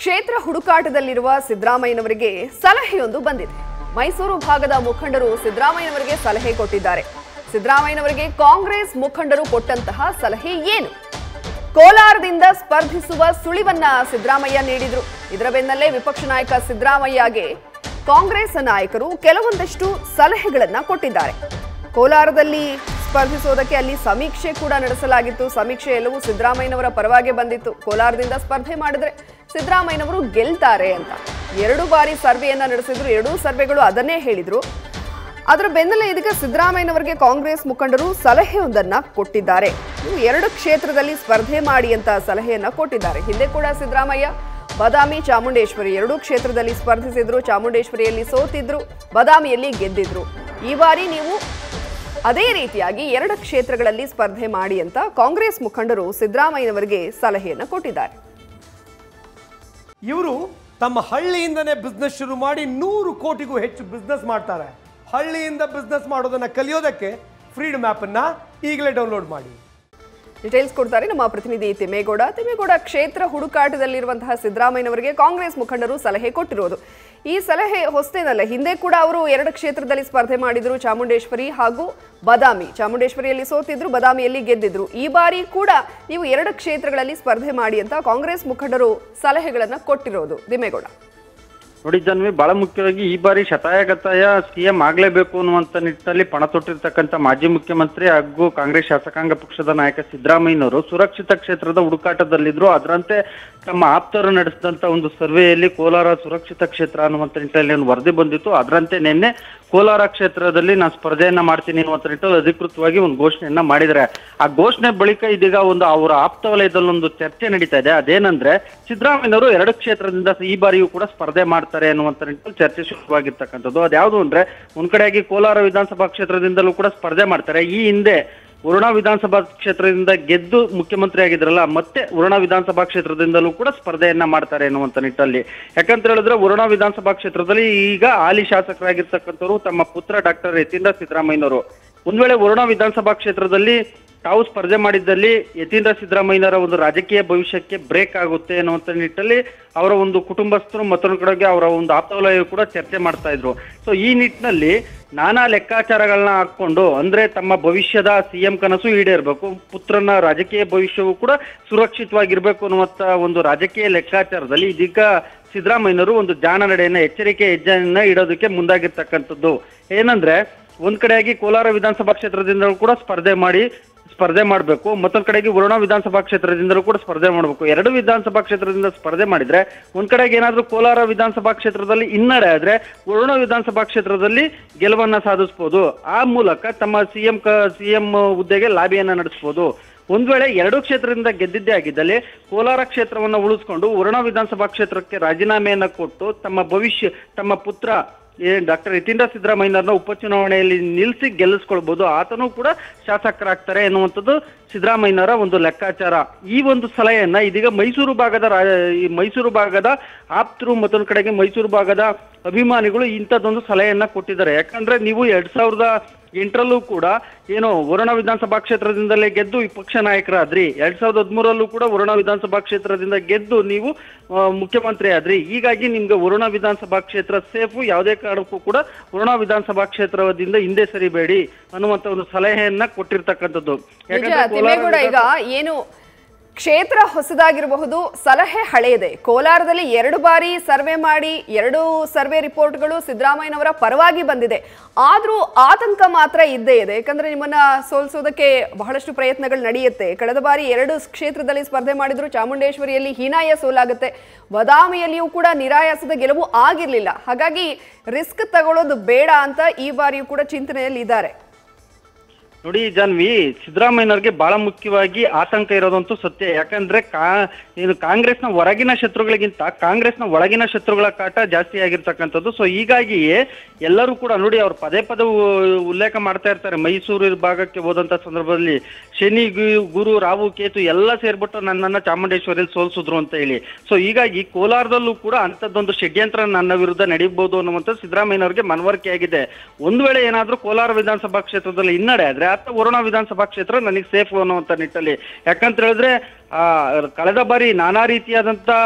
ಕ್ಷೇತ್ರ ಹುಡುಕಾಟದಲ್ಲಿರುವ ಸಿದ್ದರಾಮಯ್ಯನವರಿಗೆ ಸಲಹೆಯೊಂದು ಬಂದಿದೆ ಮೈಸೂರು ಭಾಗದ ಮುಖಂಡರು ಸಿದ್ದರಾಮಯ್ಯನವರಿಗೆ ಸಲಹೆ ಕೊಟ್ಟಿದ್ದಾರೆ ಸಿದ್ದರಾಮಯ್ಯನವರಿಗೆ ಕಾಂಗ್ರೆಸ್ ಮುಖಂಡರು ಕೊಟ್ಟಂತಹ ಸಲಹೆ ಏನು ಕೋಲಾರದಿಂದ ಸ್ಪರ್ಧಿಸುವ ಸುಳಿವನ್ನ ಸಿದ್ದರಾಮಯ್ಯ ನೀಡಿದ್ರು ಇದರ ಬೆನ್ನಲ್ಲೇ ವಿಪಕ್ಷ ನಾಯಕ ಸಿದ್ದರಾಮಯ್ಯಗೆ ಕಾಂಗ್ರೆಸ್ ನಾಯಕರು ಕೆಲವೊಂದಷ್ಟು ಸಲಹೆಗಳನ್ನ ಕೊಟ್ಟಿದ್ದಾರೆ ಕೋಲಾರದಲ್ಲಿ ಸ್ಪರ್ಧಿಸೋದಕ್ಕೆ ಅಲ್ಲಿ ಸಮೀಕ್ಷೆ ಕೂಡ ನಡೆಸಲಾಗಿತ್ತು ಸಮೀಕ್ಷೆ ಎಲ್ಲವೂ ಸಿದ್ದರಾಮಯ್ಯನವರ ಪರವಾಗಿ ಬಂದಿತ್ತು ಕೋಲಾರದಿಂದ ಸ್ಪರ್ಧೆ ಮಾಡಿದ್ರೆ ಸಿದ್ದರಾಮಯ್ಯನವರು ಗೆಲ್ತಾರೆ ಅಂತ ಎರಡು ಬಾರಿ ಸರ್ವೆಯನ್ನ ನಡೆಸಿದ್ರು ಎರಡೂ ಸರ್ವೆಗಳು ಅದನ್ನೇ ಹೇಳಿದ್ರು ಅದರ ಬೆನ್ನಲ್ಲೇ ಇದೀಗ ಸಿದ್ದರಾಮಯ್ಯನವರಿಗೆ ಕಾಂಗ್ರೆಸ್ ಮುಖಂಡರು ಸಲಹೆಯೊಂದನ್ನ ಕೊಟ್ಟಿದ್ದಾರೆ ನೀವು ಎರಡು ಕ್ಷೇತ್ರದಲ್ಲಿ ಸ್ಪರ್ಧೆ ಮಾಡಿ ಅಂತ ಸಲಹೆಯನ್ನ ಕೊಟ್ಟಿದ್ದಾರೆ ಹಿಂದೆ ಕೂಡ ಸಿದ್ದರಾಮಯ್ಯ ಬದಾಮಿ ಚಾಮುಂಡೇಶ್ವರಿ ಎರಡೂ ಕ್ಷೇತ್ರದಲ್ಲಿ ಸ್ಪರ್ಧಿಸಿದ್ರು ಚಾಮುಂಡೇಶ್ವರಿಯಲ್ಲಿ ಸೋತಿದ್ರು ಬದಾಮಿಯಲ್ಲಿ ಗೆದ್ದಿದ್ರು ಈ ಬಾರಿ ನೀವು ಅದೇ ರೀತಿಯಾಗಿ ಎರಡು ಕ್ಷೇತ್ರಗಳಲ್ಲಿ ಸ್ಪರ್ಧೆ ಮಾಡಿ ಅಂತ ಕಾಂಗ್ರೆಸ್ ಮುಖಂಡರು ಸಿದ್ದರಾಮಯ್ಯನವರಿಗೆ ಸಲಹೆಯನ್ನ ಕೊಟ್ಟಿದ್ದಾರೆ ಇವರು ತಮ್ಮ ಹಳ್ಳಿಯಿಂದನೇ ಬಿಸ್ನೆಸ್ ಶುರು ಮಾಡಿ ನೂರು ಕೋಟಿಗೂ ಹೆಚ್ಚು ಬಿಸ್ನೆಸ್ ಮಾಡ್ತಾರೆ ಹಳ್ಳಿಯಿಂದ ಬಿಸ್ನೆಸ್ ಮಾಡೋದನ್ನ ಕಲಿಯೋದಕ್ಕೆ ಫ್ರೀಡಮ್ ಅನ್ನ ಈಗಲೇ ಡೌನ್ಲೋಡ್ ಮಾಡಿ ಡೀಟೇಲ್ಸ್ ಕೊಡ್ತಾರೆ ನಮ್ಮ ಪ್ರತಿನಿಧಿ ತಿಮ್ಮೇಗೌಡ ತಿಮ್ಮೇಗೌಡ ಕ್ಷೇತ್ರ ಹುಡುಕಾಟದಲ್ಲಿರುವಂತಹ ಸಿದ್ದರಾಮಯ್ಯನವರಿಗೆ ಕಾಂಗ್ರೆಸ್ ಮುಖಂಡರು ಸಲಹೆ ಕೊಟ್ಟಿರೋದು ಈ ಸಲಹೆ ಹೊಸತೇನಲ್ಲ ಹಿಂದೆ ಕೂಡ ಅವರು ಎರಡು ಕ್ಷೇತ್ರದಲ್ಲಿ ಸ್ಪರ್ಧೆ ಮಾಡಿದ್ರು ಚಾಮುಂಡೇಶ್ವರಿ ಹಾಗೂ ಬದಾಮಿ ಚಾಮುಂಡೇಶ್ವರಿಯಲ್ಲಿ ಸೋತಿದ್ರು ಬದಾಮಿಯಲ್ಲಿ ಗೆದ್ದಿದ್ರು ಈ ಬಾರಿ ಕೂಡ ನೀವು ಎರಡು ಕ್ಷೇತ್ರಗಳಲ್ಲಿ ಸ್ಪರ್ಧೆ ಮಾಡಿ ಅಂತ ಕಾಂಗ್ರೆಸ್ ಮುಖಂಡರು ಸಲಹೆಗಳನ್ನ ಕೊಟ್ಟಿರೋದು ತಿಮ್ಮೇಗೌಡ ನೋಡಿ ಜನ್ವಿ ಬಹಳ ಮುಖ್ಯವಾಗಿ ಈ ಬಾರಿ ಶತಾಯಗತಾಯ ಸಿಎಂ ಆಗ್ಲೇಬೇಕು ಅನ್ನುವಂತ ನಿಟ್ಟಿನಲ್ಲಿ ಪಣ ತೊಟ್ಟಿರ್ತಕ್ಕಂಥ ಮಾಜಿ ಮುಖ್ಯಮಂತ್ರಿ ಹಾಗೂ ಕಾಂಗ್ರೆಸ್ ಶಾಸಕಾಂಗ ಪಕ್ಷದ ನಾಯಕ ಸಿದ್ದರಾಮಯ್ಯನವರು ಸುರಕ್ಷಿತ ಕ್ಷೇತ್ರದ ಹುಡುಕಾಟದಲ್ಲಿದ್ರು ಅದರಂತೆ ತಮ್ಮ ಆಪ್ತರು ನಡೆಸಿದಂತ ಒಂದು ಸರ್ವೆಯಲ್ಲಿ ಕೋಲಾರ ಸುರಕ್ಷಿತ ಕ್ಷೇತ್ರ ಅನ್ನುವಂತ ನಿಟ್ಟಿನಲ್ಲಿ ಒಂದು ವರದಿ ಬಂದಿತ್ತು ಅದರಂತೆ ನಿನ್ನೆ ಕೋಲಾರ ಕ್ಷೇತ್ರದಲ್ಲಿ ನಾನು ಸ್ಪರ್ಧೆಯನ್ನ ಮಾಡ್ತೀನಿ ಅನ್ನುವಂತ ನಿಟ್ಟಿನಲ್ಲಿ ಅಧಿಕೃತವಾಗಿ ಒಂದು ಘೋಷಣೆಯನ್ನ ಮಾಡಿದ್ದಾರೆ ಆ ಘೋಷಣೆ ಬಳಿಕ ಇದೀಗ ಒಂದು ಅವರ ಆಪ್ತ ವಲಯದಲ್ಲಿ ಒಂದು ಚರ್ಚೆ ನಡೀತಾ ಇದೆ ಅದೇನಂದ್ರೆ ಸಿದ್ದರಾಮಯ್ಯನವರು ಎರಡು ಕ್ಷೇತ್ರದಿಂದ ಈ ಬಾರಿಯೂ ಕೂಡ ಸ್ಪರ್ಧೆ ಮಾಡ್ತಾರೆ ಅನ್ನುವಂತ ನಿಟ್ಟಿನಲ್ಲಿ ಚರ್ಚೆ ಶುರುವಾಗಿರ್ತಕ್ಕಂಥದ್ದು ಅದ್ಯಾವುದು ಅಂದ್ರೆ ಒಂದ್ ಕಡೆಯಾಗಿ ಕೋಲಾರ ವಿಧಾನಸಭಾ ಕ್ಷೇತ್ರದಿಂದಲೂ ಕೂಡ ಸ್ಪರ್ಧೆ ಮಾಡ್ತಾರೆ ಈ ಹಿಂದೆ ವರುಣಾ ವಿಧಾನಸಭಾ ಕ್ಷೇತ್ರದಿಂದ ಗೆದ್ದು ಮುಖ್ಯಮಂತ್ರಿ ಆಗಿದ್ರಲ್ಲ ಮತ್ತೆ ವರುಣಾ ವಿಧಾನಸಭಾ ಕ್ಷೇತ್ರದಿಂದಲೂ ಕೂಡ ಸ್ಪರ್ಧೆಯನ್ನ ಮಾಡ್ತಾರೆ ಅನ್ನುವಂತ ನಿಟ್ಟಲ್ಲಿ ಯಾಕಂತ ಹೇಳಿದ್ರೆ ವರುಣಾ ವಿಧಾನಸಭಾ ಕ್ಷೇತ್ರದಲ್ಲಿ ಈಗ ಹಾಲಿ ಶಾಸಕರಾಗಿರ್ತಕ್ಕಂಥವ್ರು ತಮ್ಮ ಪುತ್ರ ಡಾಕ್ಟರ್ ಯತೀಂದ್ರ ಸಿದ್ದರಾಮಯ್ಯನವರು ಒಂದ್ ವೇಳೆ ವರುಣಾ ವಿಧಾನಸಭಾ ಕ್ಷೇತ್ರದಲ್ಲಿ ತಾವು ಸ್ಪರ್ಧೆ ಮಾಡಿದ್ದಲ್ಲಿ ಯತೀಂದ್ರ ಸಿದ್ದರಾಮಯ್ಯನವರ ಒಂದು ರಾಜಕೀಯ ಭವಿಷ್ಯಕ್ಕೆ ಬ್ರೇಕ್ ಆಗುತ್ತೆ ಅನ್ನುವಂತ ನಿಟ್ಟಲ್ಲಿ ಅವರ ಒಂದು ಕುಟುಂಬಸ್ಥರು ಮತ್ತೊಂದು ಕಡೆಗೆ ಅವರ ಒಂದು ಆಪ್ತವಲಯ ಕೂಡ ಚರ್ಚೆ ಮಾಡ್ತಾ ಇದ್ರು ಸೊ ಈ ನಿಟ್ಟಿನಲ್ಲಿ ನಾನಾ ಲೆಕ್ಕಾಚಾರಗಳನ್ನ ಹಾಕೊಂಡು ಅಂದ್ರೆ ತಮ್ಮ ಭವಿಷ್ಯದ ಸಿಎಂ ಕನಸು ಈಡೇರ್ಬೇಕು ಪುತ್ರನ ರಾಜಕೀಯ ಭವಿಷ್ಯವು ಕೂಡ ಸುರಕ್ಷಿತವಾಗಿರ್ಬೇಕು ಅನ್ನುವಂತ ಒಂದು ರಾಜಕೀಯ ಲೆಕ್ಕಾಚಾರದಲ್ಲಿ ಇದೀಗ ಸಿದ್ದರಾಮಯ್ಯನವರು ಒಂದು ಜಾಣ ನಡೆಯನ್ನ ಎಚ್ಚರಿಕೆ ಹೆಜ್ಜೆಯನ್ನ ಇಡೋದಕ್ಕೆ ಮುಂದಾಗಿರ್ತಕ್ಕಂಥದ್ದು ಏನಂದ್ರೆ ಒಂದ್ ಕಡೆಯಾಗಿ ಕೋಲಾರ ವಿಧಾನಸಭಾ ಕ್ಷೇತ್ರದಿಂದ ಕೂಡ ಸ್ಪರ್ಧೆ ಮಾಡಿ ಸ್ಪರ್ಧೆ ಮಾಡಬೇಕು ಮತ್ತೊಂದ್ ಕಡೆಗೆ ವರುಣಾ ವಿಧಾನಸಭಾ ಕ್ಷೇತ್ರದಿಂದಲೂ ಕೂಡ ಸ್ಪರ್ಧೆ ಮಾಡಬೇಕು ಎರಡು ವಿಧಾನಸಭಾ ಕ್ಷೇತ್ರದಿಂದ ಸ್ಪರ್ಧೆ ಮಾಡಿದ್ರೆ ಒಂದ್ ಕಡೆಗೆ ಏನಾದ್ರೂ ಕೋಲಾರ ವಿಧಾನಸಭಾ ಕ್ಷೇತ್ರದಲ್ಲಿ ಹಿನ್ನಡೆ ಆದ್ರೆ ವರುಣಾ ವಿಧಾನಸಭಾ ಕ್ಷೇತ್ರದಲ್ಲಿ ಗೆಲುವನ್ನ ಸಾಧಿಸಬಹುದು ಆ ಮೂಲಕ ತಮ್ಮ ಸಿಎಂ ಸಿಎಂ ಹುದ್ದೆಗೆ ಲಾಬಿಯನ್ನ ನಡೆಸಬಹುದು ಒಂದ್ ವೇಳೆ ಎರಡು ಕ್ಷೇತ್ರದಿಂದ ಗೆದ್ದಿದ್ದೇ ಆಗಿದ್ದಲ್ಲಿ ಕೋಲಾರ ಕ್ಷೇತ್ರವನ್ನ ಉಳಿಸ್ಕೊಂಡು ವರುಣಾ ವಿಧಾನಸಭಾ ಕ್ಷೇತ್ರಕ್ಕೆ ರಾಜೀನಾಮೆಯನ್ನ ಕೊಟ್ಟು ತಮ್ಮ ಭವಿಷ್ಯ ತಮ್ಮ ಪುತ್ರ ಏ ಡಾಕ್ಟರ್ ಯತೀಂದ್ರ ಸಿದ್ದರಾಮಯ್ಯನವ್ರನ್ನ ಉಪಚುನಾವಣೆಯಲ್ಲಿ ನಿಲ್ಲಿಸಿ ಗೆಲ್ಲಿಸ್ಕೊಳ್ಬಹುದು ಆತನೂ ಕೂಡ ಶಾಸಕರಾಗ್ತಾರೆ ಎನ್ನುವಂಥದ್ದು ಸಿದ್ದರಾಮಯ್ಯನವರ ಒಂದು ಲೆಕ್ಕಾಚಾರ ಈ ಒಂದು ಸಲಹೆಯನ್ನ ಇದೀಗ ಮೈಸೂರು ಭಾಗದ ರಾ- ಈ ಮೈಸೂರು ಭಾಗದ ಆಪ್ತರು ಮತ್ತೊಂದು ಕಡೆಗೆ ಮೈಸೂರು ಭಾಗದ ಅಭಿಮಾನಿಗಳು ಇಂಥದ್ದೊಂದು ಸಲಹೆಯನ್ನ ಕೊಟ್ಟಿದ್ದಾರೆ ಯಾಕಂದ್ರೆ ನೀವು ಎರಡ್ ಸಾವಿರದ ಎಂಟರಲ್ಲೂ ಕೂಡ ಏನು ವರುಣ ವಿಧಾನಸಭಾ ಕ್ಷೇತ್ರದಿಂದಲೇ ಗೆದ್ದು ವಿಪಕ್ಷ ನಾಯಕರಾದ್ರಿ ಎರಡ್ ಸಾವಿರದ ಹದಿಮೂರಲ್ಲೂ ಕೂಡ ವರುಣ ವಿಧಾನಸಭಾ ಕ್ಷೇತ್ರದಿಂದ ಗೆದ್ದು ನೀವು ಆ, ಮುಖ್ಯಮಂತ್ರಿ ಆದ್ರಿ ಹೀಗಾಗಿ ನಿಮ್ಗೆ ವರುಣ ವಿಧಾನಸಭಾ ಕ್ಷೇತ್ರ ಸೇಫು ಯಾವುದೇ ಕಾರಣಕ್ಕೂ ಕೂಡ ವರುಣ ವಿಧಾನಸಭಾ ಕ್ಷೇತ್ರದಿಂದ ಹಿಂದೆ ಸರಿಬೇಡಿ ಅನ್ನುವಂತ ಒಂದು ಸಲಹೆಯನ್ನ ಕೊಟ್ಟಿರ್ತಕ್ಕಂಥದ್ದು ನಿಜ ಯಾಕಂದ್ರೆ ಕೋಲಾರ ತಿಮ್ಮೇಗೌಡ ಈಗ ಏನು ಕ್ಷೇತ್ರ ಹೊಸದಾಗಿರಬಹುದು ಸಲಹೆ ಹಳೆಯದೆ ಕೋಲಾರದಲ್ಲಿ ಎರಡು ಬಾರಿ ಸರ್ವೆ ಮಾಡಿ ಎರಡು ಸರ್ವೆ ರಿಪೋರ್ಟ್ಗಳು ಸಿದ್ದರಾಮಯ್ಯನವರ ಪರವಾಗಿ ಬಂದಿದೆ ಆದ್ರೂ ಆತಂಕ ಮಾತ್ರ ಇದ್ದೇ ಇದೆ ಯಾಕಂದ್ರೆ ನಿಮ್ಮನ್ನ ಸೋಲಿಸೋದಕ್ಕೆ ಬಹಳಷ್ಟು ಪ್ರಯತ್ನಗಳು ನಡೆಯುತ್ತೆ ಕಳೆದ ಬಾರಿ ಎರಡು ಕ್ಷೇತ್ರದಲ್ಲಿ ಸ್ಪರ್ಧೆ ಮಾಡಿದ್ರು ಚಾಮುಂಡೇಶ್ವರಿಯಲ್ಲಿ ಹೀನಾಯ ಸೋಲಾಗುತ್ತೆ ಬದಾಮಿಯಲ್ಲಿಯೂ ಕೂಡ ನಿರಾಯಾಸದ ಗೆಲುವು ಆಗಿರ್ಲಿಲ್ಲ ಹಾಗಾಗಿ ರಿಸ್ಕ್ ತಗೊಳ್ಳೋದು ಬೇಡ ಅಂತ ಈ ಬಾರಿಯೂ ಕೂಡ ಚಿಂತನೆಯಲ್ಲಿ ಇದ್ದಾರೆ ನೋಡಿ ಜಾನ್ವಿ ಸಿದ್ದರಾಮಯ್ಯನವ್ರಿಗೆ ಬಹಳ ಮುಖ್ಯವಾಗಿ ಆತಂಕ ಇರೋದಂತೂ ಸತ್ಯ ಯಾಕಂದ್ರೆ ಕಾ ಇದು ಕಾಂಗ್ರೆಸ್ನ ಹೊರಗಿನ ಶತ್ರುಗಳಿಗಿಂತ ಕಾಂಗ್ರೆಸ್ನ ಒಳಗಿನ ಶತ್ರುಗಳ ಕಾಟ ಜಾಸ್ತಿ ಆಗಿರ್ತಕ್ಕಂಥದ್ದು ಸೊ ಹೀಗಾಗಿಯೇ ಎಲ್ಲರೂ ಕೂಡ ನೋಡಿ ಅವ್ರು ಪದೇ ಪದೇ ಉ- ಉಲ್ಲೇಖ ಮಾಡ್ತಾ ಇರ್ತಾರೆ ಮೈಸೂರು ಭಾಗಕ್ಕೆ ಹೋದಂತ ಸಂದರ್ಭದಲ್ಲಿ ಶನಿ ಗು- ಗುರು ರಾವು ಕೇತು ಎಲ್ಲ ಸೇರ್ಬಿಟ್ಟು ನನ್ನನ್ನ ಚಾಮುಂಡೇಶ್ವರಿಯಲ್ಲಿ ಸೋಲ್ಸಿದ್ರು ಅಂತ ಹೇಳಿ ಸೊ ಹೀಗಾಗಿ ಕೋಲಾರದಲ್ಲೂ ಕೂಡ ಅಂಥದ್ದೊಂದು ಷಡ್ಯಂತ್ರ ನನ್ನ ವಿರುದ್ಧ ನಡೀಬಹುದು ಅನ್ನುವಂಥ ಸಿದ್ದರಾಮಯ್ಯನವ್ರಿಗೆ ಮನವರಿಕೆ ಆಗಿದೆ ಒಂದ್ ವೇಳೆ ಏನಾದ್ರೂ ಕೋಲಾರ ವಿಧಾನಸಭಾ ಕ್ಷೇತ್ರದಲ್ಲಿ ಹಿನ್ನಡೆ ಆದ್ರೆ ಅಥವಾ ವರುಣ ವಿಧಾನಸಭಾ ಕ್ಷೇತ್ರ ನನಗೆ ಸೇಫ್ ಅನ್ನುವಂಥ ನಿಟ್ಟಲ್ಲಿ ಯಾಕಂತ ಹೇಳಿದ್ರೆ ಆ ಕಳೆದ ಬಾರಿ ನಾನಾ ರೀತಿಯಾದಂತ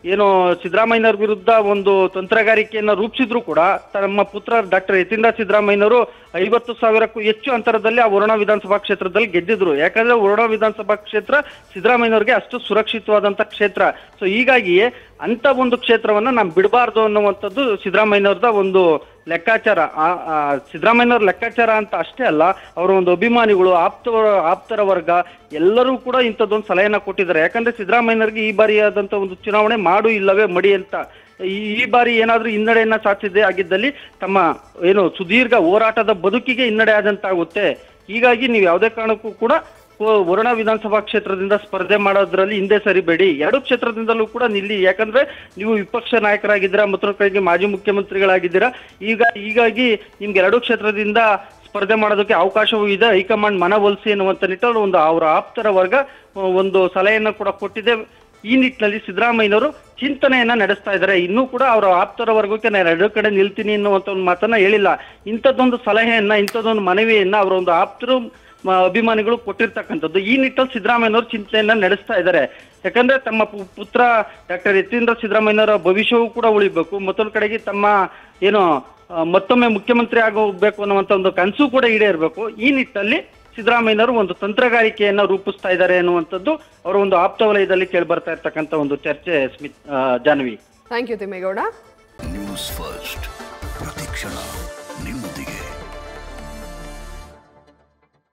ಏನು ಸಿದ್ದರಾಮಯ್ಯನವ್ರ ವಿರುದ್ಧ ಒಂದು ತಂತ್ರಗಾರಿಕೆಯನ್ನ ರೂಪಿಸಿದ್ರು ಕೂಡ ತಮ್ಮ ಪುತ್ರ ಡಾಕ್ಟರ್ ಯತೀಂದ್ರ ಸಿದ್ದರಾಮಯ್ಯನವರು ಐವತ್ತು ಸಾವಿರಕ್ಕೂ ಹೆಚ್ಚು ಅಂತರದಲ್ಲಿ ಆ ವರುಣ ವಿಧಾನಸಭಾ ಕ್ಷೇತ್ರದಲ್ಲಿ ಗೆದ್ದಿದ್ರು ಯಾಕಂದ್ರೆ ವರುಣ ವಿಧಾನಸಭಾ ಕ್ಷೇತ್ರ ಸಿದ್ದರಾಮಯ್ಯನವ್ರಿಗೆ ಅಷ್ಟು ಸುರಕ್ಷಿತವಾದಂತ ಕ್ಷೇತ್ರ ಸೊ ಹೀಗಾಗಿಯೇ ಅಂತ ಒಂದು ಕ್ಷೇತ್ರವನ್ನ ನಾವು ಬಿಡಬಾರ್ದು ಅನ್ನುವಂಥದ್ದು ಸಿದ್ದರಾಮಯ್ಯನವ್ರದ ಒಂದು ಲೆಕ್ಕಾಚಾರ ಆ- ಆ ಸಿದ್ದರಾಮಯ್ಯನವ್ರ ಲೆಕ್ಕಾಚಾರ ಅಂತ ಅಷ್ಟೇ ಅಲ್ಲ ಅವರ ಒಂದು ಅಭಿಮಾನಿಗಳು ಆಪ್ತ ಆಪ್ತರ ವರ್ಗ ಎಲ್ಲರೂ ಕೂಡ ಇಂಥದ್ದೊಂದು ಸಲಹೆಯನ್ನ ಕೊಟ್ಟಿದ್ದಾರೆ ಯಾಕಂದ್ರೆ ಸಿದ್ದರಾಮಯ್ಯನವ್ರಿಗೆ ಈ ಬಾರಿಯಾದಂತ ಒಂದು ಚುನಾವಣೆ ಮಾಡು ಇಲ್ಲವೇ ಮಡಿ ಅಂತ ಈ ಈ ಬಾರಿ ಏನಾದ್ರೂ ಹಿನ್ನಡೆಯನ್ನ ಸಾಧಿಸಿದೆ ಆಗಿದ್ದಲ್ಲಿ ತಮ್ಮ ಏನು ಸುದೀರ್ಘ ಹೋರಾಟದ ಬದುಕಿಗೆ ಹಿನ್ನಡೆ ಆದಂತಾಗುತ್ತೆ ಹೀಗಾಗಿ ನೀವು ಯಾವುದೇ ಕಾರಣಕ್ಕೂ ಕೂಡ ಕೋ- ವರುಣ ವಿಧಾನಸಭಾ ಕ್ಷೇತ್ರದಿಂದ ಸ್ಪರ್ಧೆ ಮಾಡೋದ್ರಲ್ಲಿ ಹಿಂದೆ ಸರಿಬೇಡಿ ಎರಡು ಕ್ಷೇತ್ರದಿಂದಲೂ ಕೂಡ ನಿಲ್ಲಿ ಯಾಕಂದ್ರೆ ನೀವು ವಿಪಕ್ಷ ನಾಯಕರಾಗಿದ್ದೀರಾ ಮತ್ತೊಂದು ಕಡೆಗೆ ಮಾಜಿ ಮುಖ್ಯಮಂತ್ರಿಗಳಾಗಿದ್ದೀರಾ ಈಗ ಹೀಗಾಗಿ ನಿಮ್ಗೆ ಎರಡು ಕ್ಷೇತ್ರದಿಂದ ಸ್ಪರ್ಧೆ ಮಾಡೋದಕ್ಕೆ ಅವಕಾಶವೂ ಇದೆ ಹೈಕಮಾಂಡ್ ಮನವೊಲಿಸಿ ಅನ್ನುವಂತ ನಿಟ್ಟಲ್ಲಿ ಒಂದು ಅವರ ಆಪ್ತರ ವರ್ಗ ಆ, ಒಂದು ಸಲಹೆಯನ್ನು ಕೂಡ ಕೊಟ್ಟಿದೆ ಈ ನಿಟ್ಟಿನಲ್ಲಿ ಸಿದ್ದರಾಮಯ್ಯನವರು ಚಿಂತನೆಯನ್ನ ನಡೆಸ್ತಾ ಇದ್ದಾರೆ ಇನ್ನೂ ಕೂಡ ಅವರ ಆಪ್ತರ ವರ್ಗಕ್ಕೆ ನಾನು ಎರಡು ಕಡೆ ನಿಲ್ತೀನಿ ಅನ್ನುವಂತ ಒಂದು ಮಾತನ್ನ ಹೇಳಿಲ್ಲ ಇಂಥದ್ದೊಂದು ಸಲಹೆಯನ್ನ ಇಂಥದ್ದೊಂದು ಮನವಿಯನ್ನ ಅವರ ಒಂದು ಆಪ್ತರು ಮ- ಅಭಿಮಾನಿಗಳು ಕೊಟ್ಟಿರ್ತಕ್ಕಂಥದ್ದು ಈ ನಿಟ್ಟಲ್ಲಿ ಸಿದ್ದರಾಮಯ್ಯನವರು ಚಿಂತನೆಯನ್ನ ನಡೆಸ್ತಾ ಇದ್ದಾರೆ ಯಾಕಂದ್ರೆ ತಮ್ಮ ಪು- ಪುತ್ರ ಡಾಕ್ಟರ್ ಯತೀಂದ್ರ ಸಿದ್ದರಾಮಯ್ಯನವರ ಭವಿಷ್ಯವೂ ಕೂಡ ಉಳಿಬೇಕು ಮತ್ತೊಂದು ಕಡೆಗೆ ತಮ್ಮ ಏನು ಆ, ಮತ್ತೊಮ್ಮೆ ಮುಖ್ಯಮಂತ್ರಿ ಆಗೋಗ್ಬೇಕು ಅನ್ನುವಂತ ಒಂದು ಕನಸು ಕೂಡ ಈಡೇರಬೇಕು ಈ ನಿಟ್ಟಲ್ಲಿ ಸಿದ್ದರಾಮಯ್ಯನವರು ಒಂದು ತಂತ್ರಗಾರಿಕೆಯನ್ನ ರೂಪಿಸ್ತಾ ಇದ್ದಾರೆ ಅನ್ನುವಂಥದ್ದು ಅವರ ಒಂದು ಆಪ್ತ ವಲಯದಲ್ಲಿ ಕೇಳಿ ಬರ್ತಾ ಇರ್ತಕ್ಕಂಥ ಒಂದು ಚರ್ಚೆ ಸ್ಮಿತ್ ಆ, Janhvi thank you Thimmegowda news first ಪ್ರತಿಕ್ಷಣ